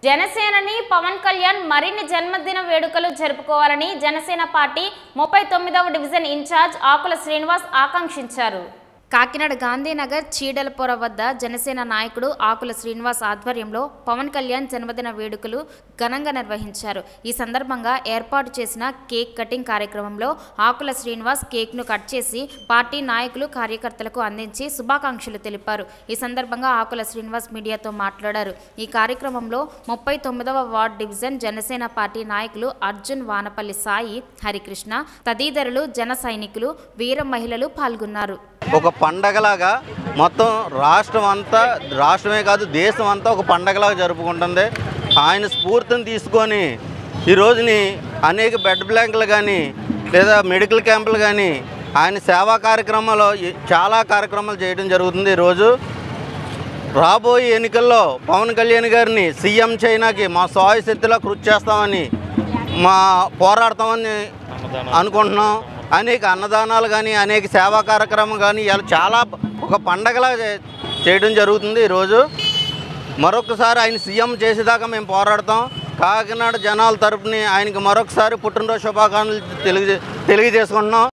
జనసేనని పవన్ కళ్యాణ్ మరిన్ని జన్మదిన వేడుకలు జరుపుకోవాలని జనసేన పార్టీ ముప్పై తొమ్మిదవ డివిజన్ ఇన్ఛార్జ్ ఆకుల శ్రీనివాస్ ఆకాంక్షించారు కాకినాడ గాంధీనగర్ చీడలపొర వద్ద జనసేన నాయకుడు ఆకుల శ్రీనివాస్ ఆధ్వర్యంలో పవన్ కళ్యాణ్ జన్మదిన వేడుకలు ఘనంగా నిర్వహించారు ఈ సందర్భంగా ఏర్పాటు చేసిన కేక్ కటింగ్ కార్యక్రమంలో ఆకుల శ్రీనివాస్ కేక్ను కట్ చేసి పార్టీ నాయకులు కార్యకర్తలకు అందించి శుభాకాంక్షలు తెలిపారు ఈ సందర్భంగా ఆకుల శ్రీనివాస్ మీడియాతో మాట్లాడారు ఈ కార్యక్రమంలో ముప్పై తొమ్మిదవ వార్డ్ డివిజన్ జనసేన పార్టీ నాయకులు అర్జున్ వానపల్లి సాయి హరికృష్ణ తదితరులు జన సైనికులు వీర మహిళలు పాల్గొన్నారు ఒక పండగలాగా మొత్తం రాష్ట్రం అంతా రాష్ట్రమే కాదు దేశం అంతా ఒక పండగలాగా జరుపుకుంటుంది ఆయన స్ఫూర్తిని తీసుకొని ఈ రోజుని అనేక బెడ్ బ్లాంకులు కానీ లేదా మెడికల్ క్యాంపులు కానీ ఆయన సేవా కార్యక్రమాలు ఈ- చాలా కార్యక్రమాలు చేయడం జరుగుతుంది ఈరోజు రాబోయే ఎన్నికల్లో పవన్ కళ్యాణ్ గారిని సీఎం చైనాకి మా సాయ శక్తిలో కృషి చేస్తామని మా పోరాడతామని అనుకుంటున్నాం అనేక అన్నదానాలు కానీ అనేక సేవా కార్యక్రమం కానీ ఇలా చాలా ఒక పండగలా చే- చేయడం జరుగుతుంది ఈరోజు మరొకసారి ఆయన సీఎం చేసేదాకా మేము పోరాడతాం కాకినాడ జనాల తరపుని ఆయనకి మరొకసారి పుట్టినరోజు శుభాకాంక్షలు తెలియజే తెలియజేసుకుంటున్నాం